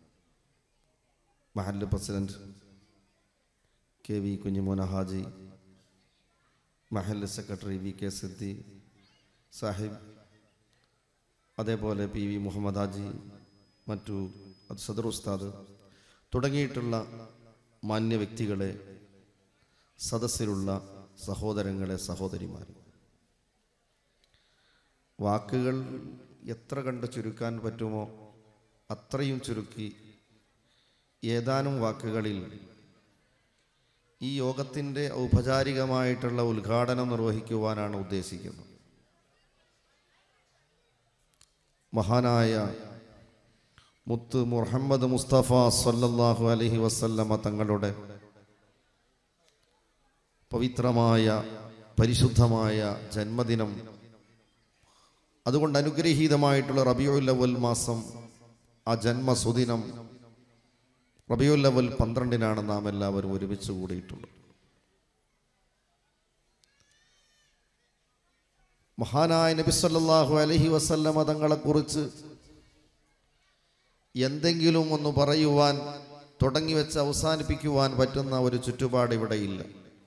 മഹല്ല് പ്രസിഡന്റ് കെ വി കുഞ്ഞിമോന ഹാജി മഹല്ല് secretary V K Siddique Sahib അതേപോലെ പി വി മുഹമ്മദ് ഹാജി മറ്റു സദർ ഉസ്താദ് തുടങ്ങിയിട്ടുള്ള മാന്യ വ്യക്തികളെ സദസ്സിലുള്ള സഹോദരങ്ങളെ സഹോദരിമാർ വാക്കുകൾ എത്ര കണ്ട് ചുരുക്കാൻ പറ്റുമോ അത്രയും ചുരുക്കി ഏതാനും വാക്കുകളിൽ ഈ യോഗത്തിൻ്റെ ഔപചാരികമായിട്ടുള്ള ഉദ്ഘാടനം നിർവഹിക്കുവാനാണ് ഉദ്ദേശിക്കുന്നത് മഹാനായ മുത്ത് മുഹമ്മദ് മുസ്തഫ സല്ലല്ലാഹു അലൈഹി വസല്ലമ തങ്ങളുടെ പവിത്രമായ പരിശുദ്ധമായ ജന്മദിനം അതുകൊണ്ട് അനുഗ്രഹീതമായിട്ടുള്ള റബിയുൽ അവൽ മാസം ആ ജന്മസുദിനം റബിയുൽ അവൽ പന്ത്രണ്ടിനാണ് നാം എല്ലാവരും ഒരുമിച്ച് കൂടിയിട്ടുള്ളത് മഹാനായ നബി സല്ലല്ലാഹു അലൈഹി വസല്ലമ തങ്ങളെക്കുറിച്ച് എന്തെങ്കിലും ഒന്ന് പറയുവാൻ തുടങ്ങി വെച്ച് അവസാനിപ്പിക്കുവാൻ പറ്റുന്ന ഒരു ചുറ്റുപാട് ഇവിടെയില്ല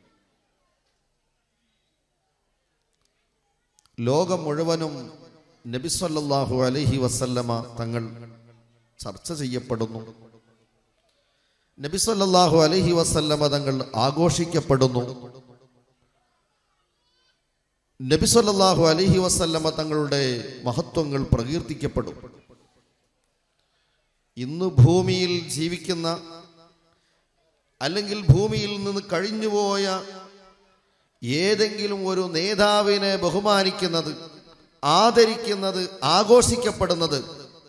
ലോകം മുഴുവനും നബി സല്ലല്ലാഹു അലൈഹി വസല്ലമ തങ്ങൾ ചർച്ച ചെയ്യപ്പെടുന്നു നബി സല്ലല്ലാഹു അലൈഹി വസല്ലമ തങ്ങൾ ആഘോഷിക്കപ്പെടുന്നു നബി സല്ലല്ലാഹു അലൈഹി വസല്ലമ തങ്ങളുടെ മഹത്വങ്ങൾ പ്രകീർത്തിക്കപ്പെടും ഇന്ന് ഭൂമിയിൽ ജീവിക്കുന്ന അല്ലെങ്കിൽ ഭൂമിയിൽ നിന്ന് കഴിഞ്ഞുപോയ ഏതെങ്കിലും ഒരു നേതാവിനെ ബഹുമാനിക്കുന്നത് ആദരിക്കുന്നത് ആഘോഷിക്കപ്പെടുന്നത്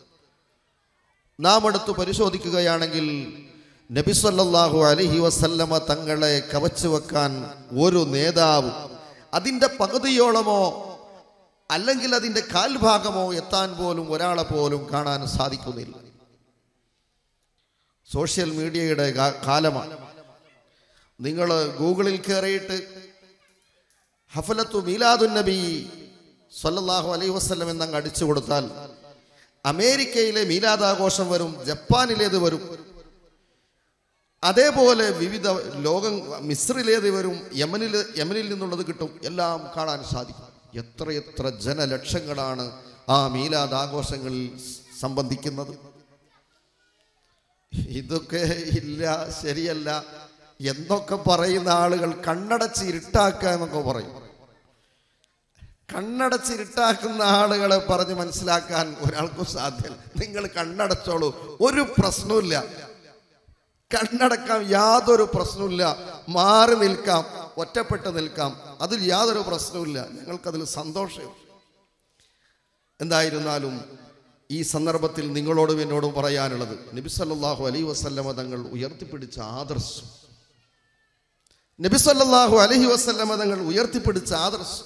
നാം എടുത്ത് പരിശോധിക്കുകയാണെങ്കിൽ നബിസല്ലാഹു അലഹി വസല്ലമ തങ്ങളെ കവച്ചു വെക്കാൻ ഒരു നേതാവ് അതിൻ്റെ പകുതിയോളമോ അല്ലെങ്കിൽ അതിൻ്റെ കാൽഭാഗമോ എത്താൻ പോലും ഒരാളെ പോലും കാണാൻ സാധിക്കുന്നില്ല സോഷ്യൽ മീഡിയയുടെ കാ- കാലമാണ് നിങ്ങൾ ഗൂഗിളിൽ കയറിയിട്ട് ഹഫലത്തു മീലാദുൻ നബി സല്ലല്ലാഹു അലൈഹി വസല്ലം എന്നങ്ങ് അടിച്ചു കൊടുത്താൽ അമേരിക്കയിലെ മീലാദാഘോഷം വരും ജപ്പാനിലേത് വരും അതേപോലെ വിവിധ ലോകം മിസ്രിലേത് വരും യമനിൽ യമനിൽ നിന്നുള്ളത് കിട്ടും എല്ലാം കാണാൻ സാധിക്കും എത്രയെത്ര ജനലക്ഷങ്ങളാണ് ആ മീലാദ് ആഘോഷങ്ങളിൽ സംബന്ധിക്കുന്നത് ഇതൊക്കെ ഇല്ല ശരിയല്ല എന്നൊക്കെ പറയുന്ന ആളുകൾ കണ്ണടച്ച് ഇരുട്ടാക്കുക എന്നൊക്കെ പറയും കണ്ണടച്ച് ഇരുട്ടാക്കുന്ന ആളുകളെ പറഞ്ഞ് മനസ്സിലാക്കാൻ ഒരാൾക്കും സാധ്യം നിങ്ങൾ കണ്ണടച്ചോളൂ ഒരു പ്രശ്നവുമില്ല കണ്ണടക്കാം യാതൊരു പ്രശ്നവുമില്ല മാറി നിൽക്കാം ഒറ്റപ്പെട്ട് നിൽക്കാം അതിൽ യാതൊരു പ്രശ്നവുമില്ല ഞങ്ങൾക്കതിൽ സന്തോഷം എന്തായിരുന്നാലും ഈ സന്ദർഭത്തിൽ നിങ്ങളോടും എന്നോടും പറയാനുള്ളത് നബിസല്ലാഹു അലൈ വസല്ലമ തങ്ങൾ ഉയർത്തിപ്പിടിച്ച ആദർശം നബിസല്ലാഹു അലഹി വസല്ലമ തങ്ങൾ ഉയർത്തിപ്പിടിച്ച ആദർശം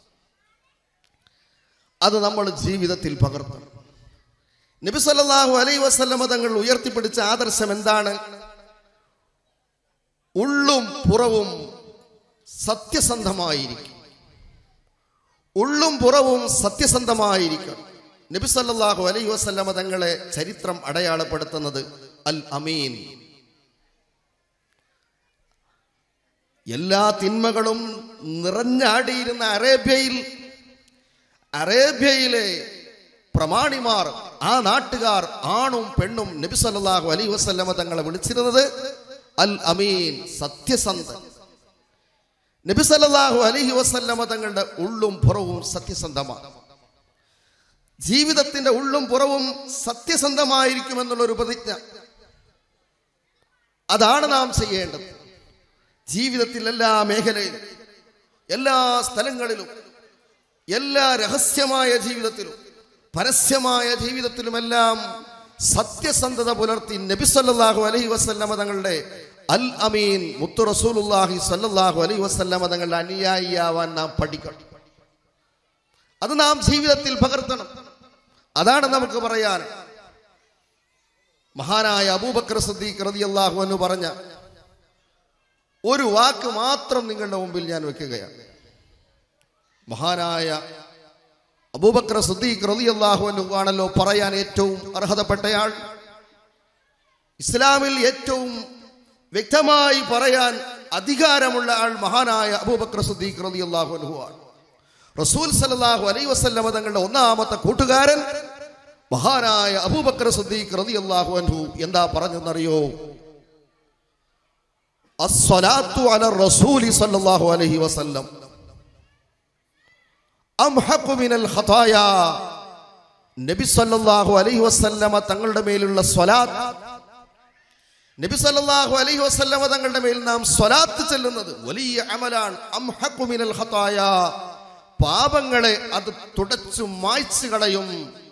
അത് നമ്മൾ ജീവിതത്തിൽ പകർത്തണം നബിസല്ലാഹു അലൈ വസല്ലമ തങ്ങൾ ഉയർത്തിപ്പിടിച്ച ആദർശം എന്താണ് ഉള്ളും പുറവും സത്യസന്ധമായിരിക്കും ഉള്ളും പുറവും സത്യസന്ധമായിരിക്കണം നബി സല്ലല്ലാഹു അലൈഹി വസല്ലമ തങ്ങളെ ചരിത്രം അടയാളപ്പെടുത്തുന്നത് അൽ അമീൻ എല്ലാ തിന്മകളും നിറഞ്ഞാടിയിരുന്ന അറേബ്യയിൽ അറേബ്യയിലെ പ്രമാണിമാർ ആ നാട്ടുകാർ ആണും പെണ്ണും നബി സല്ലല്ലാഹു അലൈഹി വസല്ലമ തങ്ങളെ വിളിച്ചിരുന്നത് അൽ അമീൻ സത്യസന്ധൻ നബി സല്ലല്ലാഹു അലൈഹി വസല്ലമ തങ്ങളുടെ ഉള്ളും പുറവും സത്യസന്ധമാണ് ജീവിതത്തിന്റെ ഉള്ളും പുറവും സത്യസന്ധമായിരിക്കുമെന്നുള്ള ഒരു പ്രതിജ്ഞ അതാണ് നാം ചെയ്യേണ്ടത് ജീവിതത്തിൽ എല്ലാ മേഖലയിലും എല്ലാ സ്ഥലങ്ങളിലും എല്ലാ രഹസ്യമായ ജീവിതത്തിലും പരസ്യമായ ജീവിതത്തിലുമെല്ലാം സത്യസന്ധത പുലർത്തി നബി സല്ലല്ലാഹു അലൈഹി വസല്ലമ തങ്ങളുടെ അൽ അമീൻ മുത്തു റസൂലുള്ളാഹി സല്ലല്ലാഹു അലൈഹി വസല്ലമ തങ്ങളുടെ അനുയായിയാവാൻ നാം പഠിക്കണം അത് നാം ജീവിതത്തിൽ പകർത്തണം അതാണ് നമുക്ക് പറയാൻ മഹാനായ അബൂബക്കർ സദ്ദീഖ് റളിയല്ലാഹു അൻഹു പറഞ്ഞ ഒരു വാക്ക് മാത്രം നിങ്ങളുടെ മുമ്പിൽ ഞാൻ വെക്കുകയാണ് മഹാനായ അബൂബക്കർ സദ്ദീഖ് റളിയല്ലാഹു അൻഹു ആണല്ലോ പറയാൻ ഏറ്റവും അർഹതപ്പെട്ടയാൾ ഇസ്ലാമിൽ ഏറ്റവും വ്യക്തമായി പറയാൻ അധികാരമുള്ള ആൾ മഹാനായ അബൂബക്കർ സദ്ദീഖ് റളിയല്ലാഹു അൻഹു ആണ് റസൂൽ സല്ലല്ലാഹു അലൈഹി വസല്ലമ തങ്ങളുടെ ഒന്നാമത്തെ കൂട്ടുകാരൻ മഹാനായ അബൂബക്കർ സദ്ദീഖ് റളിയല്ലാഹു അൻഹു എന്താ പറഞ്ഞെന്നറിയോ അസ്സലാത്തു അല റസൂലി സല്ലല്ലാഹു അലൈഹി വസല്ലം അംഹഖു മിനൽ ഖതായ നബി സല്ലല്ലാഹു അലൈഹി വസല്ലമ തങ്ങളുടെ മേലുള്ള സ്വലാത്ത് നബി സല്ലല്ലാഹു അലൈഹി വസല്ലമ തങ്ങളുടെ മേൽ നാം സ്വലാത്ത് ചെല്ലുന്നത് വലിയ അമലാണ് അംഹഖു മിനൽ ഖതായ പാപങ്ങളെ അത് തുടച്ചു മായ്ച്ചു കളയും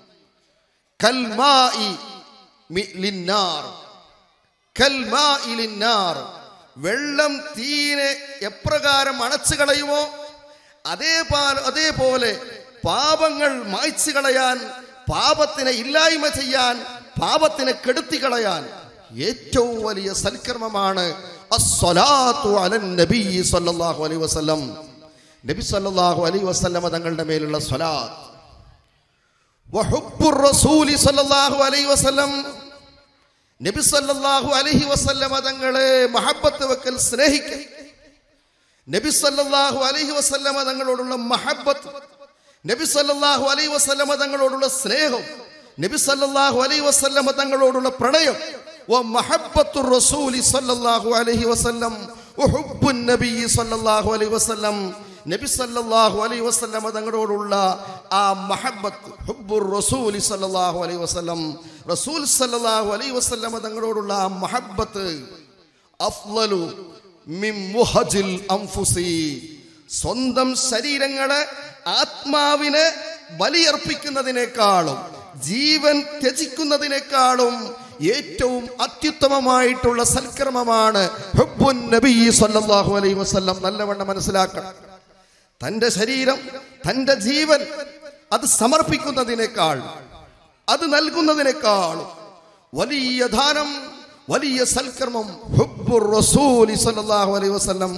കൽമായി മി- ലിന്നാർ. കൽമായി ലിന്നാർ. വെള്ളം തീരെ എപ്രകാരം അണച്ചു കളയുമോ അതേപോലെ അതേപോലെ പാപങ്ങൾ മായ്ച്ചു കളയാൻ പാപത്തിനെ ഇല്ലായ്മ ചെയ്യാൻ പാപത്തിനെ കെടുത്തി കളയാൻ ഏറ്റവും വലിയ സൽക്കർമ്മമാണ് അസ്സലാത്തു അലൻ നബി സല്ലല്ലാഹു അലൈഹി വസല്ലം നബി സല്ലല്ലാഹു അലൈഹി വസല്ലമ തങ്ങളുടെ മേലുള്ള സ്വലാത്ത് വഹുബ്ബുർ റസൂലി സല്ലല്ലാഹു അലൈഹി വസല്ലം നബി സല്ലല്ലാഹു അലൈഹി വസല്ലമ തങ്ങളെ മഹബ്ബത്ത് വെക്കൽ സ്നേഹിക്കൽ നബി സല്ലല്ലാഹു അലൈഹി വസല്ലമ തങ്ങളോടുള്ള മഹബ്ബത്ത് നബി സല്ലല്ലാഹു അലൈഹി വസല്ലമ തങ്ങളോടുള്ള സ്നേഹം നബി സല്ലല്ലാഹു അലൈഹി വസല്ലമ തങ്ങളോടുള്ള പ്രണയം വ മഹബ്ബത്തു റസൂലി സല്ലല്ലാഹു അലൈഹി വസല്ലം വഹുബ്ബുൻ നബി സല്ലല്ലാഹു അലൈഹി വസല്ലം നബി സല്ലല്ലാഹു അലൈഹി വസല്ലമ തങ്ങളോടുള്ള ആ മഹബ്ബത്ത് ഹുബ്ബുർ റസൂലി സല്ലല്ലാഹു അലൈഹി വസല്ലം റസൂൽ സല്ലല്ലാഹു അലൈഹി വസല്ലമ തങ്ങളോടുള്ള ആ മഹബ്ബത്ത് അഫ്ളലു മിൻ മുഹജിൽ അംഫുസി സ്വന്തം ശരീരങ്ങളെ ആത്മാവിനെ ബലിയർപ്പിക്കുന്നതിനേക്കാളും ജീവൻ ത്യജിക്കുന്നതിനേക്കാളും ഏറ്റവും അത്യുത്തമമായിട്ടുള്ള സൽക്കർമ്മമാണ് ഹുബ്ബുൻ നബി സല്ലല്ലാഹു അലൈഹി വസല്ലം നല്ലവണ്ണം മനസ്സിലാക്കണം തന്റെ ശരീരം തന്റെ ജീവൻ അത് സമർപ്പിക്കുന്നതിനേക്കാൾ അത് നൽകുന്നതിനേക്കാൾ വലിയ ദാനം വലിയ സൽക്കർമ്മം ഹുബ്ബുർ റസൂലി സല്ലല്ലാഹു അലൈഹി വസല്ലം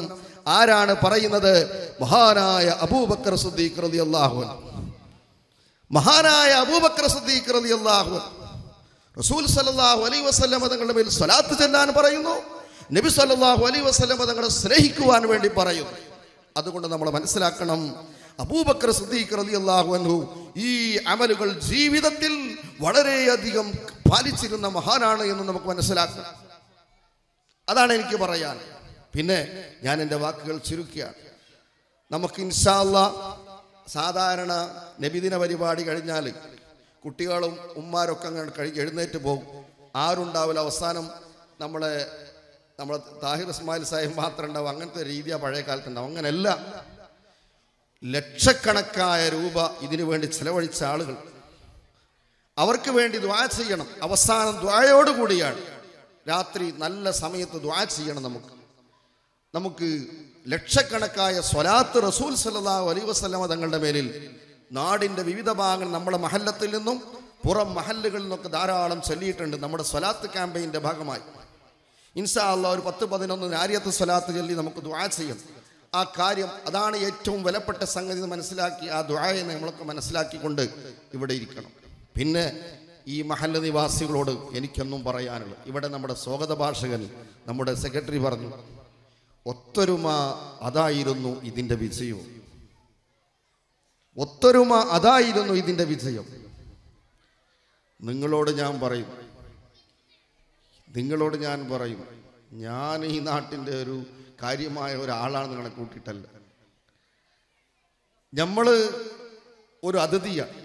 ആരാണ് പറയുന്നത് മഹാനായ അബൂബക്കർ സുദ്ദീഖ് റളിയല്ലാഹു അൻഹു മഹാനായ അബൂബക്കർ സുദ്ദീഖ് റളിയല്ലാഹു അൻഹു റസൂൽ സല്ലല്ലാഹു അലൈഹി വസല്ലം തങ്ങളുടെ മേൽ സ്വലാത്ത് ചെല്ലാൻ പറയുന്നു നബി സല്ലല്ലാഹു അലൈഹി വസല്ലം തങ്ങളെ സ്നേഹിക്കുവാൻ വേണ്ടി പറയുന്നു അതുകൊണ്ട് നമ്മൾ മനസ്സിലാക്കണം അബൂബക്കർ സിദ്ദീഖ് റളിയല്ലാഹു അൻഹു ഈ അമലുകൾ ജീവിതത്തിൽ വളരെയധികം പാലിച്ചിരുന്ന മഹാനാണ് എന്ന് നമുക്ക് മനസ്സിലാക്കണം അതാണ് എനിക്ക് പറയാൻ പിന്നെ ഞാൻ എൻ്റെ വാക്കുകൾ ചുരുക്കുകയാണ് നമുക്ക് ഇൻഷാല്ല സാധാരണ നബിദിന പരിപാടി കഴിഞ്ഞാൽ കുട്ടികളും ഉമ്മാരൊക്കെ അങ്ങനെ കഴി എഴുന്നേറ്റ് പോകും ആരുണ്ടാവില്ല അവസാനം നമ്മളെ നമ്മളെ താഹിർ ഇസ്മായിൽ സാഹിബ് മാത്രം ഉണ്ടാവും അങ്ങനത്തെ രീതിയാണ് പഴയ കാലത്ത് ഉണ്ടാവും അങ്ങനെയല്ല ലക്ഷക്കണക്കായ രൂപ ഇതിനു വേണ്ടി ചെലവഴിച്ച ആളുകൾ അവർക്ക് വേണ്ടി ദ്വാ ചെയ്യണം അവസാനം ദ്വായോടുകൂടിയാണ് രാത്രി നല്ല സമയത്ത് ദ്വാ ചെയ്യണം നമുക്ക് നമുക്ക് ലക്ഷക്കണക്കായ സ്വലാത്ത് റസൂൽ സല്ലല്ലാഹു അലൈഹി വസല്ലമ തങ്ങളുടെ മേലിൽ നാടിന്റെ വിവിധ ഭാഗങ്ങൾ നമ്മുടെ മഹല്ലത്തിൽ നിന്നും പുറം മഹല്ലുകളിൽ നിന്നൊക്കെ ധാരാളം ചൊല്ലിയിട്ടുണ്ട് നമ്മുടെ സ്വലാത്ത് ക്യാമ്പയിന്റെ ഭാഗമായി ഇൻസാ അല്ലാ ഒരു പത്ത് പതിനൊന്ന് നാരിയത്ത് സ്വലാത്ത് ചൊല്ലി നമുക്ക് ദ്വാ ചെയ്യും ആ കാര്യം അതാണ് ഏറ്റവും വിലപ്പെട്ട സംഗതി എന്ന് മനസ്സിലാക്കി ആ ദ്വായെ നമ്മളൊക്കെ മനസ്സിലാക്കിക്കൊണ്ട് ഇവിടെ ഇരിക്കണം പിന്നെ ഈ മഹല്ല നിവാസികളോട് എനിക്കൊന്നും പറയാനുള്ളത് ഇവിടെ നമ്മുടെ സ്വാഗത ഭാഷകൻ നമ്മുടെ സെക്രട്ടറി പറഞ്ഞു ഒത്തൊരുമ അതായിരുന്നു ഇതിൻ്റെ വിജയവും ഒത്തൊരുമ അതായിരുന്നു ഇതിൻ്റെ വിജയം നിങ്ങളോട് ഞാൻ പറയും നിങ്ങളോട് ഞാൻ പറയും ഞാൻ ഈ നാട്ടിൻ്റെ ഒരു കാര്യമായ ഒരാളാണെന്ന് കണക്ക് കൂട്ടിയിട്ടല്ല നമ്മൾ ഒരു അതിഥിയാണ്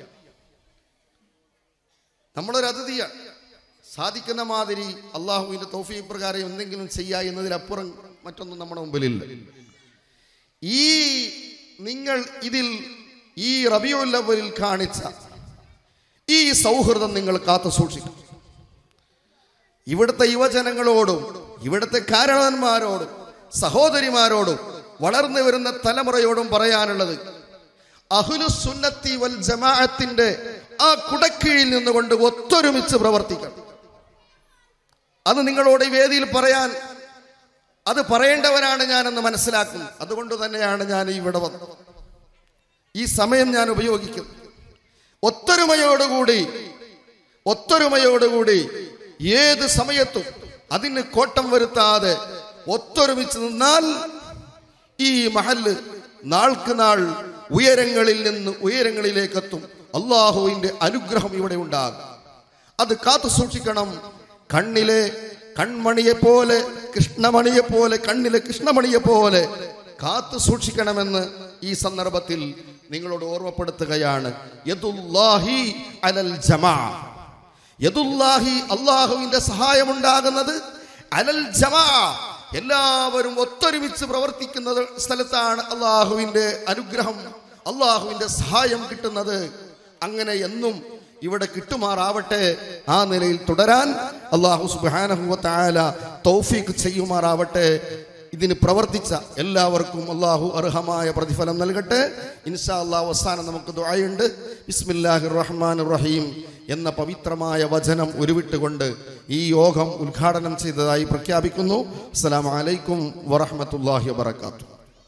നമ്മളൊരു അതിഥിയാണ് സാധിക്കുന്ന മാതിരി അള്ളാഹുവിൻ്റെ തോഫി പ്രകാരം എന്തെങ്കിലും ചെയ്യുക എന്നതിലപ്പുറം മറ്റൊന്നും നമ്മുടെ മുമ്പിലില്ല ഈ നിങ്ങൾ ഇതിൽ ഈ റബിയുല്ലവരിൽ കാണിച്ച ഈ സൗഹൃദം നിങ്ങൾ കാത്തു സൂക്ഷിക്കും ഇവിടുത്തെ യുവജനങ്ങളോടും ഇവിടുത്തെ കാരണവന്മാരോടും സഹോദരിമാരോടും വളർന്നു വരുന്ന തലമുറയോടും പറയാനുള്ളത് അഹുലുസുന്നത്തി വൽ ജമാഅത്തിന്റെ ആ കുടക്കീഴിൽ നിന്നുകൊണ്ട് ഒത്തൊരുമിച്ച് പ്രവർത്തിക്കണം അത് നിങ്ങളോട് ഈ വേദിയിൽ പറയാൻ അത് പറയേണ്ടവനാണ് ഞാനെന്ന് മനസ്സിലാക്കുന്നു അതുകൊണ്ട് തന്നെയാണ് ഞാൻ ഇവിടെ വന്നത് ഈ സമയം ഞാൻ ഉപയോഗിക്കുന്നു ഒത്തൊരുമയോടുകൂടി ഒത്തൊരുമയോടുകൂടി ഏത് സമയത്തും അതിന് കോട്ടം വരുത്താതെ ഒത്തൊരുമിച്ച് നിന്നാൽ ഈ മഹല് നാൾക്ക് നാൾ ഉയരങ്ങളിൽ നിന്ന് ഉയരങ്ങളിലേക്ക് എത്തും അള്ളാഹുവിന്റെ അനുഗ്രഹം ഇവിടെ ഉണ്ടാകും അത് കാത്തു സൂക്ഷിക്കണം കണ്ണിലെ കൺമണിയെ പോലെ കൃഷ്ണമണിയെ പോലെ കണ്ണിലെ കൃഷ്ണമണിയെ പോലെ കാത്തു സൂക്ഷിക്കണമെന്ന് ഈ സന്ദർഭത്തിൽ നിങ്ങളോട് ഓർമ്മപ്പെടുത്തുകയാണ് യദുല്ലാഹി അലൽ ജമാ യദുല്ലാഹി അള്ളാഹുവിന്റെ സഹായമുണ്ടാകുന്നത് അലൽ ജമാ എല്ലാവരും ഒത്തൊരുമിച്ച് പ്രവർത്തിക്കുന്ന സ്ഥലത്താണ് അള്ളാഹുവിന്റെ അനുഗ്രഹം അള്ളാഹുവിന്റെ സഹായം കിട്ടുന്നത് അങ്ങനെ എന്നും ഇവിടെ കിട്ടുമാറാവട്ടെ ആ നിലയിൽ തുടരാൻ അള്ളാഹു സുബാനഹുല തൗഫീഖ് ചെയ്യുമാറാവട്ടെ ഇതിന് പ്രവർത്തിച്ച എല്ലാവർക്കും അള്ളാഹു അർഹമായ പ്രതിഫലം നൽകട്ടെ ഇൻഷാ അള്ളാഹു അവസാനം നമുക്ക് ദുആയുണ്ട് ബിസ്മില്ലാഹിർ റഹ്മാൻ റഹീം എന്ന പവിത്രമായ വചനം ഉരുവിട്ടുകൊണ്ട് ഈ യോഗം ഉദ്ഘാടനം ചെയ്തതായി പ്രഖ്യാപിക്കുന്നു അസ്സലാമു അലൈക്കും വറഹ്മത്തുള്ളാഹി വബറകാതുഹു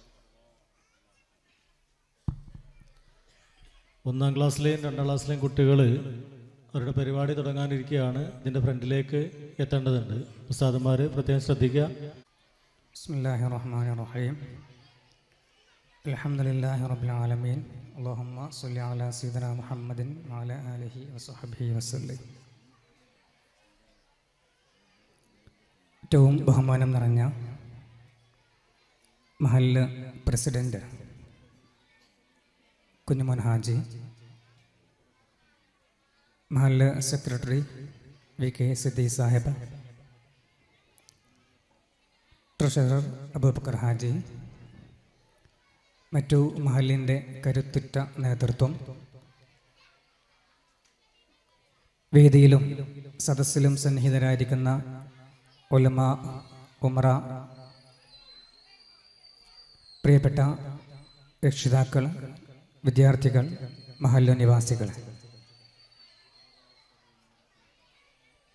ഒന്നാം ക്ലാസ്സിലെയും രണ്ടാം ക്ലാസ്സിലെയും കുട്ടികൾ അവരുടെ പരിപാടി തുടങ്ങാനിരിക്കുകയാണ് ഇതിൻ്റെ ഫ്രണ്ടിലേക്ക് എത്തേണ്ടതുണ്ട് ഉസ്താദന്മാർ പ്രത്യേകം ശ്രദ്ധിക്കുക بسم الله الرحمن الرحيم الحمد لله رب العالمين اللهم صل على سيدنا محمد وعلى آله وصحبه وسلم ഏറ്റവും ബഹുമാനം നിറഞ്ഞ മഹല്ല് പ്രസിഡന്റ് കുഞ്ഞുമോൻ ഹാജി മഹല്ല് secretary V K Siddique Sahib treasurer Aboobacker Haji മറ്റു മഹലിൻ്റെ കരുത്തുറ്റ നേതൃത്വം വേദിയിലും സദസ്സിലും സന്നിഹിതരായിരിക്കുന്ന ഒലമ ഉമറ പ്രിയപ്പെട്ട രക്ഷിതാക്കൾ വിദ്യാർത്ഥികൾ മഹല്ലു നിവാസികൾ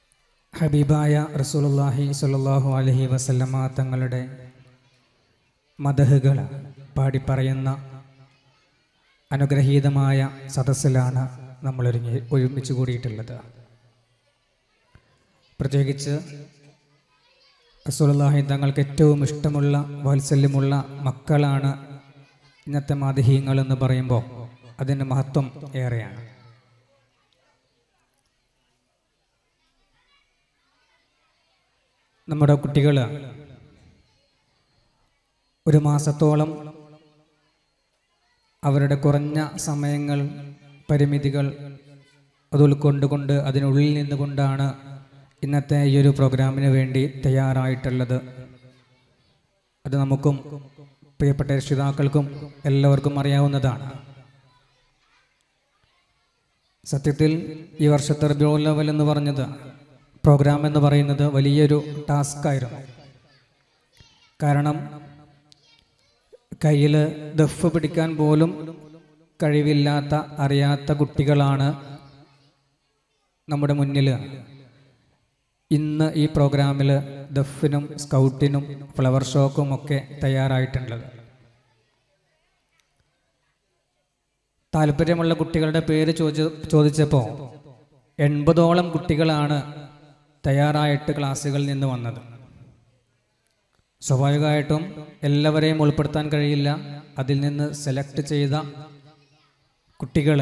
ഹബീബായ റസൂലുള്ളാഹി സ്വല്ലല്ലാഹു അലൈഹി വസല്ലമ തങ്ങളുടെ മദഹുകൾ പാടിപ്പറയുന്ന അനുഗ്രഹീതമായ സദസ്സിലാണ് നമ്മൾ ഒരുങ്ങി ഒരുമിച്ച് കൂടിയിട്ടുള്ളത് പ്രത്യേകിച്ച് റസൂലുള്ളാഹി തങ്ങൾക്ക് ഏറ്റവും ഇഷ്ടമുള്ള വാത്സല്യമുള്ള മക്കളാണ് ഇന്നത്തെ മാതിഹീങ്ങൾ എന്ന് പറയുമ്പോൾ അതിൻ്റെ മഹത്വം ഏറെയാണ് നമ്മുടെ കുട്ടികൾ ഒരു മാസത്തോളം അവരുടെ കുറഞ്ഞ സമയങ്ങൾ പരിമിതികൾ അത് ഉൾക്കൊണ്ടുകൊണ്ട് അതിനുള്ളിൽ നിന്നുകൊണ്ടാണ് ഇന്നത്തെ ഈ ഒരു പ്രോഗ്രാമിന് വേണ്ടി തയ്യാറായിട്ടുള്ളത് അത് നമുക്കും പ്രിയപ്പെട്ട രക്ഷിതാക്കൾക്കും എല്ലാവർക്കും അറിയാവുന്നതാണ് സത്യത്തിൽ ഈ വർഷത്തെ റബിയോൽ ലെവൽ എന്ന് പറഞ്ഞത് പ്രോഗ്രാം എന്ന് പറയുന്നത് വലിയൊരു ടാസ്ക് ആയിരുന്നു കാരണം കയ്യിൽ ദഫ് പിടിക്കാൻ പോലും കഴിവില്ലാത്ത അറിയാത്ത കുട്ടികളാണ് നമ്മുടെ മുന്നിൽ ഇന്ന് ഈ പ്രോഗ്രാമിൽ ദഫിനും സ്കൗട്ടിനും ഫ്ലവർ ഷോക്കും ഒക്കെ തയ്യാറായിട്ടുള്ളത് താല്പര്യമുള്ള കുട്ടികളുടെ പേര് ചോദിച്ച ചോദിച്ചപ്പോൾ എൺപതോളം കുട്ടികളാണ് തയ്യാറായിട്ട് ക്ലാസ്സുകളിൽ നിന്ന് വന്നത് സ്വാഭാവികമായിട്ടും എല്ലാവരെയും ഉൾപ്പെടുത്താൻ കഴിയില്ല അതിൽ നിന്ന് സെലക്ട് ചെയ്ത കുട്ടികൾ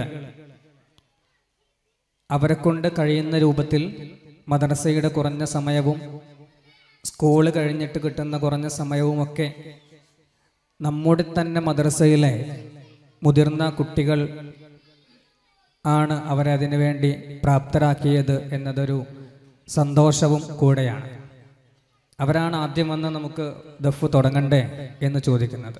അവരെ കൊണ്ട് കഴിയുന്ന രൂപത്തിൽ മദ്രസയുടെ കുറഞ്ഞ സമയവും സ്കൂള് കഴിഞ്ഞിട്ട് കിട്ടുന്ന കുറഞ്ഞ സമയവുമൊക്കെ നമ്മുടെ തന്നെ മദ്രസയിലെ മുതിർന്ന കുട്ടികൾ ആണ് അവരെ അതിനു വേണ്ടി പ്രാപ്തരാക്കിയത് എന്നതൊരു സന്തോഷവും കൂടെയാണ് അവരാണ് ആദ്യം വന്ന് നമുക്ക് ദഫ് തുടങ്ങണ്ടേ എന്ന് ചോദിക്കുന്നത്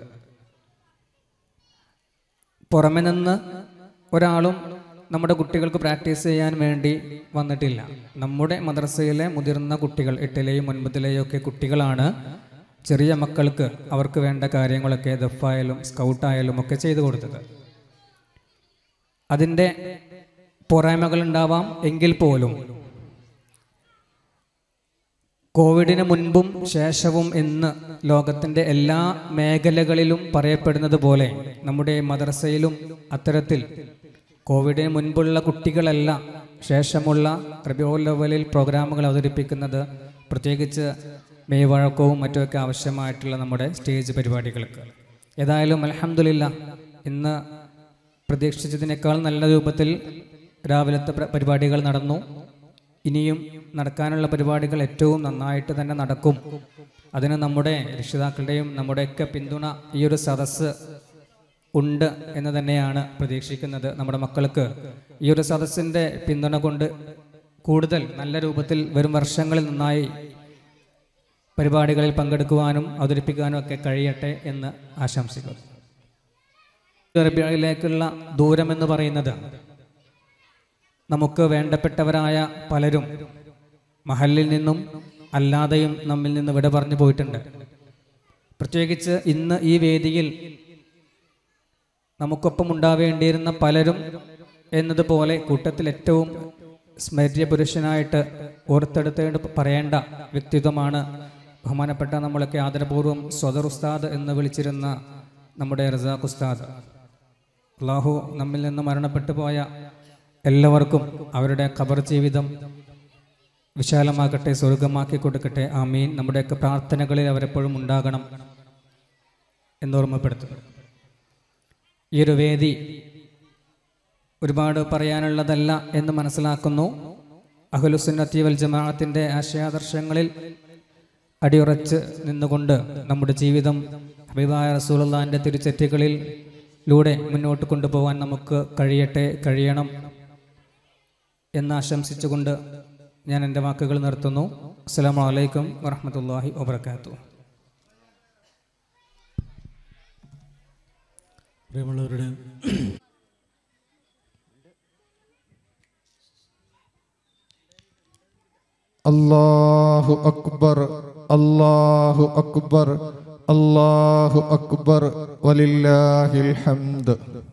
പുറമെ നിന്ന് ഒരാളും നമ്മുടെ കുട്ടികൾക്ക് പ്രാക്ടീസ് ചെയ്യാൻ വേണ്ടി വന്നിട്ടില്ല നമ്മുടെ മദ്രസയിലെ മുതിർന്ന കുട്ടികൾ എട്ടിലെയും ഒൻപതിലെയും ഒക്കെ കുട്ടികളാണ് ചെറിയ മക്കൾക്ക് അവർക്ക് വേണ്ട കാര്യങ്ങളൊക്കെ ദഫായാലും സ്കൗട്ടായാലും ഒക്കെ ചെയ്തു കൊടുത്തത് അതിൻ്റെ പോരായ്മകൾ ഉണ്ടാവാം എങ്കിൽ പോലും കോവിഡിന് മുൻപും ശേഷവും എന്ന് ലോകത്തിൻ്റെ എല്ലാ മേഖലകളിലും പറയപ്പെടുന്നത് പോലെ നമ്മുടെ മദ്രസയിലും അത്തരത്തിൽ കോവിഡിന് മുൻപുള്ള കുട്ടികളല്ല ശേഷമുള്ള റബിയോൽ ലെവലിൽ പ്രോഗ്രാമുകൾ അവതരിപ്പിക്കുന്നത് പ്രത്യേകിച്ച് മെയ് വഴക്കവും മറ്റുമൊക്കെ ആവശ്യമായിട്ടുള്ള നമ്മുടെ സ്റ്റേജ് പരിപാടികൾക്ക് ഏതായാലും അലഹമില്ല ഇന്ന് പ്രതീക്ഷിച്ചതിനേക്കാൾ നല്ല രൂപത്തിൽ രാവിലത്തെ പ്ര- പരിപാടികൾ നടന്നു ഇനിയും നടക്കാനുള്ള പരിപാടികൾ ഏറ്റവും നന്നായിട്ട് തന്നെ നടക്കും അതിന് നമ്മുടെ രക്ഷിതാക്കളുടെയും നമ്മുടെയൊക്കെ പിന്തുണ ഈ ഒരു സദസ്സ് ഉണ്ട് എന്ന് തന്നെയാണ് പ്രതീക്ഷിക്കുന്നത് നമ്മുടെ മക്കൾക്ക് ഈ ഒരു സദസ്സിൻ്റെ പിന്തുണ കൊണ്ട് കൂടുതൽ നല്ല രൂപത്തിൽ വരും വർഷങ്ങളിൽ നന്നായി പരിപാടികളിൽ പങ്കെടുക്കുവാനും അവതരിപ്പിക്കാനും ഒക്കെ കഴിയട്ടെ എന്ന് ആശംസിക്കുന്നു അറബിയയിലേക്കുള്ള ദൂരം എന്ന് പറയുന്നത് നമുക്ക് വേണ്ടപ്പെട്ടവരായ പലരും മഹലിൽ നിന്നും അല്ലാതെയും നമ്മിൽ നിന്ന് വിട പറഞ്ഞു പോയിട്ടുണ്ട് പ്രത്യേകിച്ച് ഇന്ന് ഈ വേദിയിൽ നമുക്കൊപ്പം ഉണ്ടാവേണ്ടിയിരുന്ന പലരും എന്നതുപോലെ കൂട്ടത്തിൽ ഏറ്റവും സ്മര്യ പുരുഷനായിട്ട് ഓർത്തെടുത്തേണ്ട പറയേണ്ട വ്യക്തിത്വമാണ് ബഹുമാനപ്പെട്ട നമ്മളൊക്കെ ആദരപൂർവ്വം സ്വദർ ഉസ്താദ് എന്ന് വിളിച്ചിരുന്ന നമ്മുടെ റസാഖ് ഉസ്താദ് അള്ളാഹു നമ്മിൽ നിന്ന് മരണപ്പെട്ടു പോയ എല്ലാവർക്കും അവരുടെ ഖബർ ജീവിതം വിശാലമാക്കട്ടെ സ്വർഗമാക്കി കൊടുക്കട്ടെ ആമീൻ നമ്മുടെയൊക്കെ പ്രാർത്ഥനകളിൽ അവരെപ്പോഴും ഉണ്ടാകണം എന്നോർമ്മപ്പെടുത്തുന്നു ഈ ഒരു വേദി ഒരുപാട് പറയാനുള്ളതല്ല എന്ന് മനസ്സിലാക്കുന്നു അഹ്ലുസുന്നത്തി വൽ ജമാഅത്തിന്റെ ആശയാദർശങ്ങളിൽ അടിയുറച്ച് നിന്നുകൊണ്ട് നമ്മുടെ ജീവിതം ഹബീബായ റസൂലുള്ളാഹിന്റെ തിരുച്ചെറ്റുകളിലൂടെ മുന്നോട്ട് കൊണ്ടുപോകാൻ നമുക്ക് കഴിയട്ടെ കഴിയണം എന്ന് ആശംസിച്ചുകൊണ്ട് ഞാൻ എൻ്റെ വാക്കുകൾ നിർത്തുന്നു അസ്സലാമു അലൈക്കും വറഹ്മത്തുള്ളാഹി വബർക്കാത്തു പ്രിയമുള്ളവരുടെ അല്ലാഹു അക്ബർ അല്ലാഹു അക്ബർ അല്ലാഹു അക്ബർ വലില്ലാഹിൽ ഹംദ്